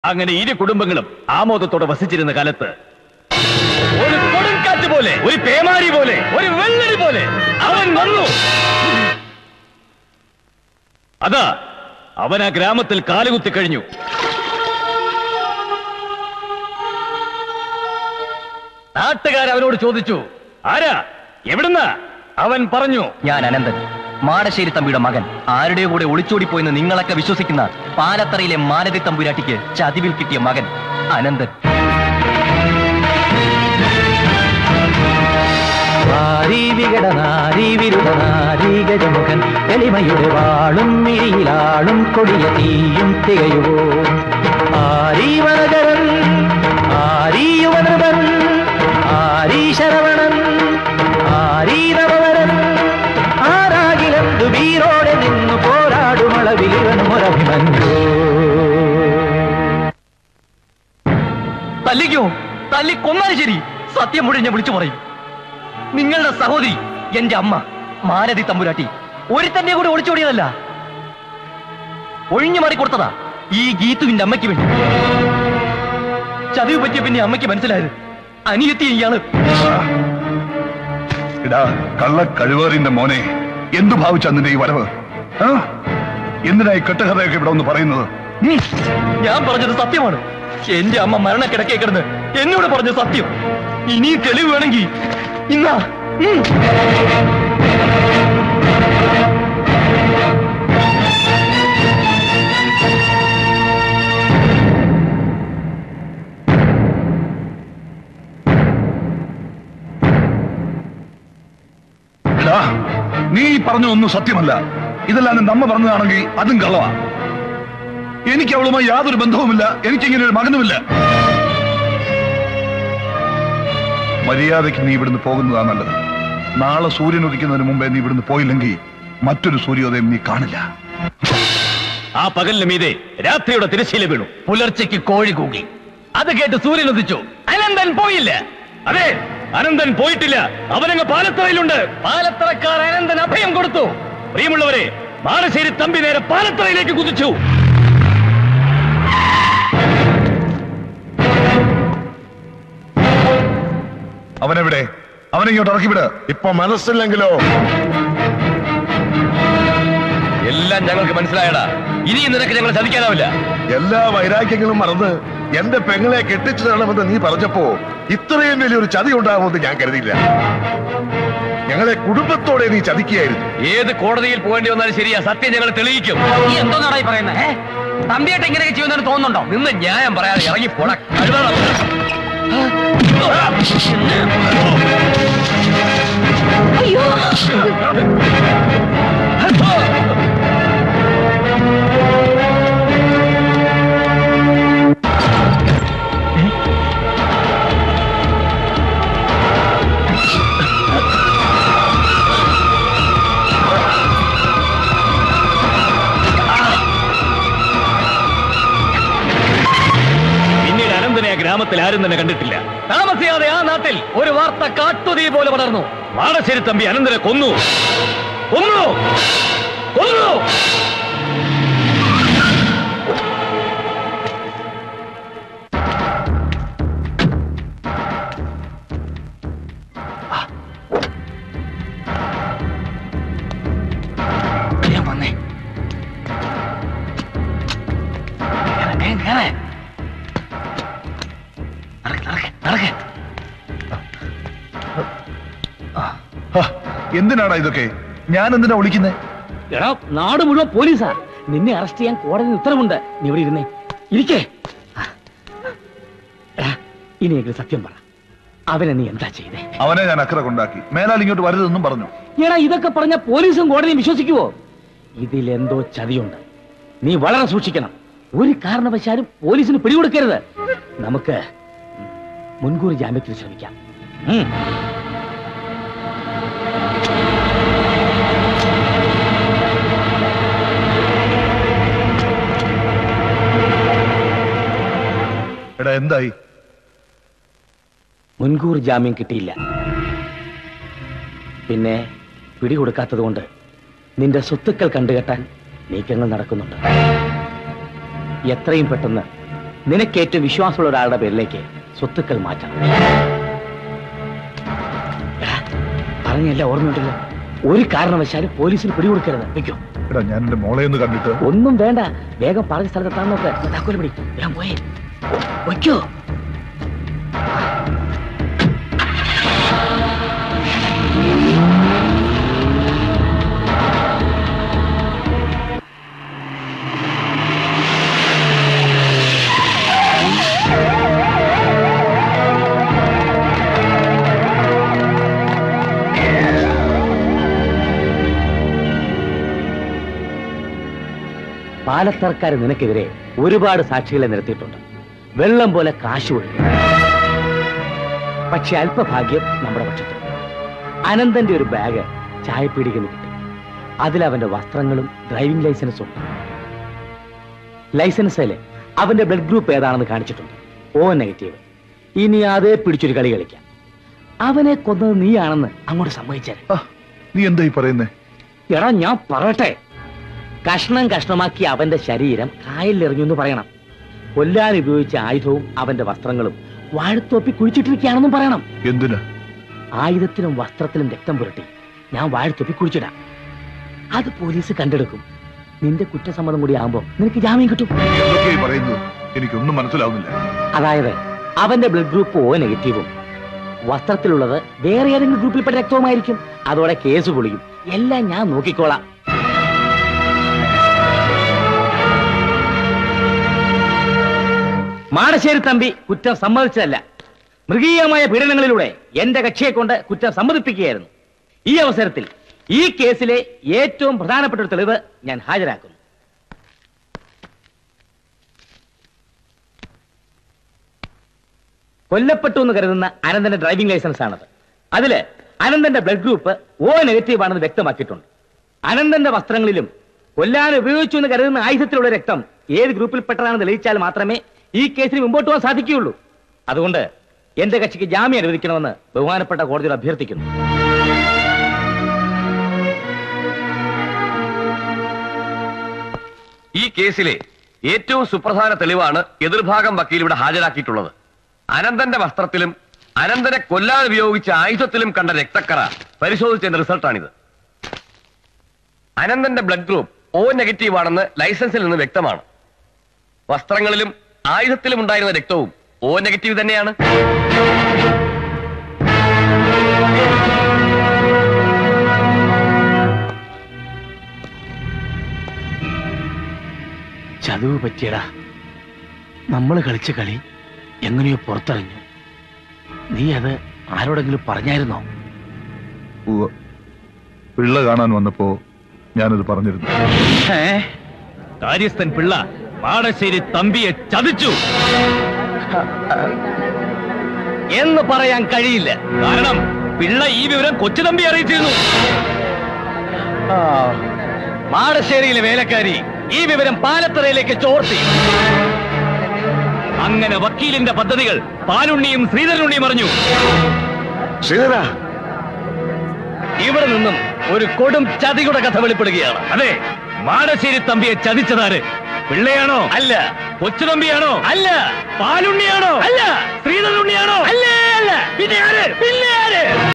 അങ്ങനെ ഇരു കുടുംബങ്ങളും ആമോദത്തോടെ വസിച്ചിരുന്ന കാലത്ത് ഒരു കൊടുങ്കാറ്റ് പോലെ ഒരു പേമാരി പോലെ ഒരു വെള്ളരി പോലെ അവൻ വന്നു അതാ അവൻ ആ ഗ്രാമത്തിൽ കാലുകുത്തി കഴിഞ്ഞു നാട്ടുകാർ അവനോട് ചോദിച്ചു ആരാ എവിടുന്ന അവൻ പറഞ്ഞു ഞാൻ അനന്തൻ മാടശ്ശേരി തമ്പിയുടെ മകൻ ആരുടെ കൂടെ ഒളിച്ചോടിപ്പോയെന്ന് നിങ്ങളൊക്കെ വിശ്വസിക്കുന്ന പാലത്തറയിലെ മാലതി തമ്പുരാട്ടിക്ക് ചതിവിൽ കിട്ടിയ മകൻ അനന്തൻ ഗജമുഖൻ എളിമയുടെ വാളും മിഴിയിലാളും കൊടിയ തീയും തികയുവോ ആരീവനകരൻ ആരീയുവനവൻ ആരീ ശരവണൻ ആരീ നവവരൻ ആരാകിലെന്തു വീരോടെ നിന്നു പോരാടുമളവിലിവനും ഒരഭിമന്യോ തല്ലിക്കോ തല്ലി കൊന്നാലും ശരി സത്യം മുഴുവൻ ഞാൻ വിളിച്ചു പറയും നിങ്ങളുടെ സഹോദരി എന്റെ അമ്മ മാലതി തമ്പുരാട്ടി ഒരുത്തന്റെ കൂടെ ഒളിച്ചോടിയതല്ല ഒഴിഞ്ഞു മാറി കൊടുത്തതാ ഈ ഗീതുവിന്റെ അമ്മയ്ക്ക് വേണ്ടി ചതിവ് പറ്റിയ പിന്നെ അമ്മയ്ക്ക് മനസ്സിലായത് അനിയത്തി ഇയാള് എടാ കള്ള കഴിവേറിന്റെ മോനെ എന്തു ഭാവിച്ച നിന്റെ ഈ വരവ് ആ? എന്തിനാ ഈ കെട്ടുകഥയൊക്കെ ഇവിടെ ഒന്ന് പറയുന്നത് ഉം? ഞാൻ പറഞ്ഞത് സത്യമാണ് എന്റെ അമ്മ മരണക്കിടക്കേ കിടന്ന് എന്നോട് പറഞ്ഞ സത്യം ഇനി തെളിവ് വേണമെങ്കിൽ ഇന്നാ ഉം. എടാ നീ പറഞ്ഞ ഒന്നും സത്യമല്ല ഇതെല്ലാം നിന്റെ അമ്മ പറഞ്ഞതാണെങ്കിൽ അതും കള്ളവാ എനിക്ക് അവളുമായി യാതൊരു ബന്ധവുമില്ല എനിക്കിങ്ങനെ ഒരു മകനുമില്ല മര്യാദയ്ക്ക് നീ ഇവിടുന്ന് പോകുന്നതാ നല്ലത് നാളെ സൂര്യൻ ഉദിക്കുന്നതിന് മുമ്പേ നീ ഇവിടുന്ന് പോയില്ലെങ്കിൽ മറ്റൊരു സൂര്യോദയം നീ കാണില്ല ആ പകലിന് മീതെ രാത്രിയുടെ തിരശ്ശീല വീണു പുലർച്ചയ്ക്ക് കോഴി കൂകി അത് കേട്ട് സൂര്യൻ ഉദിച്ചു അനന്തൻ പോയില്ല അതെ അനന്തൻ പോയിട്ടില്ല അവനങ്ങ് പാലത്തറയിലുണ്ട് പാലത്തറക്കാർ അനന്തൻ അഭയം കൊടുത്തു പ്രിയമുള്ളവരെ ബാലശ്ശേരി തമ്പി നേരെ പാലത്തറയിലേക്ക് കുതിച്ചു അവനെവിടെ അവനെ ഇങ്ങോട്ട് ഇറക്കിവിട് ഇപ്പൊ മനസ്സില്ലെങ്കിലോ എല്ലാം ഞങ്ങൾക്ക് മനസ്സിലായടാ ഇനിയും നിനക്ക് ഞങ്ങളെ ചതിക്കാനാവില്ല എല്ലാ വൈരാഗ്യങ്ങളും മറന്ന് എന്റെ പെങ്ങളെ കെട്ടിച്ചു തരണമെന്ന് നീ പറഞ്ഞപ്പോ ഇത്രയും വലിയൊരു ചതി ഉണ്ടാകുമെന്ന് ഞാൻ കരുതിയില്ല ഞങ്ങളെ കുടുംബത്തോടെ നീ ചതിക്കുകയായിരുന്നു ഏത് കോടതിയിൽ പോകേണ്ടി വന്നാലും ശരിയാ സത്യം ഞങ്ങൾ തെളിയിക്കും നീ എന്തോന്നാടാ ഈ പറയുന്നത് തമ്പിയായിട്ട് ഇങ്ങനെയൊക്കെ ചെയ്യുന്നതിന് തോന്നുന്നുണ്ടോ നിന്ന് ന്യായം പറയാതെ ഇറങ്ങി പോട അയ്യോ പിന്നീട് അനന്തനെ ആ ഗ്രാമത്തിൽ ആരും തന്നെ കണ്ടിട്ടില്ല താമസിയാതെ ആ നാട്ടിൽ ഒരു വാർത്ത കാട്ടുതീ പോലെ പടർന്നു മാടശ്ശേരി തമ്പി അനന്തനെ കൊന്നു കൊന്നു കൊന്നു ഞാൻ വന്നേ കേറ്, കേറ്. നടക്ക്, നടക്ക്, നടക്ക്. ഹ, എന്തിനാടാ ഇതൊക്കെ ഞാൻ എന്തിനാ വിളിക്കുന്നേ എടാ നാട് മുഴുവൻ പോലീസാ നിന്നെ അറസ്റ്റ് ചെയ്യാൻ കോടതി ഉത്തരവുണ്ട് നീ ഇവിടെ ഇരുന്നേ ഇരിക്കേ എടാ, ഇനിയെങ്കിലും സത്യം പറ അവനെ നീ എന്താ ചെയ്തേ അവനെ ഞാൻ അക്കരെ കൊണ്ടാക്കി മേലാൽ ഇങ്ങോട്ട് വരരുതെന്നും പറഞ്ഞു എടാ ഇതൊക്കെ പറഞ്ഞ പോലീസും കോടതിയും വിശ്വസിക്കുവോ ഇതിലെന്തോ ചതിയുണ്ട് നീ വളരെ സൂക്ഷിക്കണം ഒരു കാരണവശാലും പോലീസിന് പിടികൊടുക്കരുത് നമുക്ക് മുൻകൂർ ജാമ്യത്തിന് ശ്രമിക്കാം ഉം. എടാ എന്തായി മുൻകൂർ ജാമ്യം കിട്ടിയില്ല പിന്നെ പിടികൊടുക്കാത്തത് കൊണ്ട് നിന്റെ സ്വത്തുക്കൾ കണ്ടുകെട്ടാൻ നീക്കങ്ങൾ നടക്കുന്നുണ്ട് എത്രയും പെട്ടെന്ന് നിനക്ക് ഏറ്റവും വിശ്വാസമുള്ള ഒരാളുടെ പേരിലേക്ക് സ്വത്തുക്കൾ മാറ്റണം എടാ, പറഞ്ഞല്ല ഓർമ്മയുണ്ടല്ലോ ഒരു കാരണവശാലും പോലീസിന് പിടികൊടുക്കരുത് വെക്കോ എടാ ഞാൻ എന്റെ മോളെ ഒന്ന് കണ്ടിട്ട് ഒന്നും വേണ്ട വേഗം പറഞ്ഞ സ്ഥലത്തെത്താൻ നോക്ക് താക്കോല് പിടി ഞാൻ പോയേ വയ്ക്കോ പാലത്തർക്കാർ നിനക്കെതിരെ ഒരുപാട് സാക്ഷികളെ നിരത്തിയിട്ടുണ്ട് വെള്ളം പോലെ കാശ് ഒഴുകി പക്ഷെ അല്പഭാഗ്യം നമ്മുടെ പക്ഷത്തുണ്ട് അനന്തന്റെ ഒരു ബാഗ് ചായപ്പീടികന്ന് കിട്ടി അതിൽ അവന്റെ വസ്ത്രങ്ങളും ഡ്രൈവിംഗ് ലൈസൻസും ഉണ്ട് ലൈസൻസില് അവന്റെ ബ്ലഡ് ഗ്രൂപ്പ് ഏതാണെന്ന് കാണിച്ചിട്ടുണ്ട് ഓ നെഗറ്റീവ് ഇനി അതേ പിടിച്ചൊരു കളി കളിക്കാം അവനെ കൊന്നത് നീയാണെന്ന് അങ്ങോട്ട് സമ്മതിച്ചേരെ ആ, നീ എന്താ ഈ പറയുന്നേ എടാ ഞാൻ പറയട്ടെ കഷ്ണം കഷ്ണമാക്കി അവന്റെ ശരീരം കായലിലെറിഞ്ഞു എന്ന് പറയണം കൊല്ലാൻ ഉപയോഗിച്ച ആയുധവും അവന്റെ വസ്ത്രങ്ങളും വാഴത്തോപ്പി കുഴിച്ചിട്ടിരിക്കുകയാണെന്നും പറയണം എന്തിനാ ആയുധത്തിലും വസ്ത്രത്തിലും രക്തം പുരട്ടി ഞാൻ വാഴത്തോപ്പി കുഴിച്ചിടാം അത് പോലീസ് കണ്ടെടുക്കും നിന്റെ കുറ്റസമ്മതം കൂടി ആകുമ്പോൾ നിനക്ക് ജാമ്യം കിട്ടും എന്തൊക്കെയാ ഈ പറയുന്നത് എനിക്കൊന്നും മനസ്സിലാവുന്നില്ല അതായത് അവന്റെ ബ്ലഡ് ഗ്രൂപ്പ് ഓ നെഗറ്റീവും വസ്ത്രത്തിലുള്ളത് വേറെ ഏതെങ്കിലും ഗ്രൂപ്പിൽപ്പെട്ട രക്തവുമായിരിക്കും അതോടെ കേസ് പൊളിയും എല്ലാം ഞാൻ നോക്കിക്കോളാം മാടശ്ശേരി തമ്പി കുറ്റം സമ്മതിച്ചതല്ല മൃഗീയമായ പീഡനങ്ങളിലൂടെ എന്റെ കക്ഷിയെ കൊണ്ട് കുറ്റം സമ്മതിപ്പിക്കുകയായിരുന്നു ഈ അവസരത്തിൽ ഈ കേസിലെ ഏറ്റവും പ്രധാനപ്പെട്ട ഒരു തെളിവ് ഞാൻ ഹാജരാക്കുന്നു കൊല്ലപ്പെട്ടു എന്ന് കരുതുന്ന അനന്തന്റെ ഡ്രൈവിംഗ് ലൈസൻസ് ആണത് അതില് അനന്തന്റെ ബ്ലഡ് ഗ്രൂപ്പ് ഓ നെഗറ്റീവ് ആണെന്ന് വ്യക്തമാക്കിയിട്ടുണ്ട് അനന്തന്റെ വസ്ത്രങ്ങളിലും കൊല്ലാൻ ഉപയോഗിച്ചു എന്ന് കരുതുന്ന ആയുധത്തിലുള്ള രക്തം ഏത് ഗ്രൂപ്പിൽപ്പെട്ടതാണെന്ന് തെളിയിച്ചാൽ മാത്രമേ ഈ കേസിന് മുമ്പോട്ട് പോകാൻ സാധിക്കുകയുള്ളൂ അതുകൊണ്ട് എന്റെ കക്ഷിക്ക് ജാമ്യം അനുവദിക്കണമെന്ന് ബഹുമാനപ്പെട്ട കോടതിയിൽ അഭ്യർത്ഥിക്കുന്നു ഈ കേസിലെ ഏറ്റവും സുപ്രധാന തെളിവാണ് എതിർഭാഗം വക്കീൽ ഇവിടെ ഹാജരാക്കിയിട്ടുള്ളത് അനന്തന്റെ വസ്ത്രത്തിലും അനന്തനെ കൊല്ലാൻ ഉപയോഗിച്ച ആയുധത്തിലും കണ്ട രക്തക്കറ പരിശോധിച്ചതിന്റെ റിസൾട്ടാണിത് അനന്തന്റെ ബ്ലഡ് ഗ്രൂപ്പ് ഓ നെഗറ്റീവ് ആണെന്ന് ലൈസൻസിൽ നിന്ന് വ്യക്തമാണ് വസ്ത്രങ്ങളിലും ആയുധത്തിലും ഉണ്ടായിരുന്ന രക്തവും ഓ നെഗറ്റീവ് തന്നെയാണ് ചതുവ് പറ്റിയടാ നമ്മൾ കളിച്ച കളി എങ്ങനെയോ പുറത്തിറങ്ങി നീ അത് ആരോടെങ്കിലും പറഞ്ഞായിരുന്നോ ഉവ്വ്. പിള്ള കാണാൻ വന്നപ്പോ ഞാനത് പറഞ്ഞിരുന്നു കാര്യസ്ഥൻ പിള്ള പാടശ്ശേരി തമ്പിയെ ചതിച്ചു എന്ന് പറയാൻ കഴിയില്ല കാരണം പിള്ള ഈ വിവരം കൊച്ചു തമ്പി അറിയിച്ചിരുന്നു മാടശ്ശേരിയിലെ വേലക്കാരി ഈ വിവരം പാലത്തറയിലേക്ക് ചോർത്തി അങ്ങനെ വക്കീലിന്റെ പദ്ധതികൾ പാലുണ്ണിയും ശ്രീധരനുണ്ണിയും അറിഞ്ഞു ശ്രീധര ഇവിടെ നിന്നും ഒരു കൊടും ചതിയുടെ കഥ വെളിപ്പെടുകയാണ് അതെ മാടശ്ശേരി തമ്പിയെ ചതിച്ചതാര് പിള്ളയാണോ അല്ല കൊച്ചു തമ്പിയാണോ അല്ല പാലുണ്ണിയാണോ അല്ല ശ്രീധരനുണ്ണിയാണോ അല്ല അല്ല പിന്നെ ആര് പിന്നെ ആര്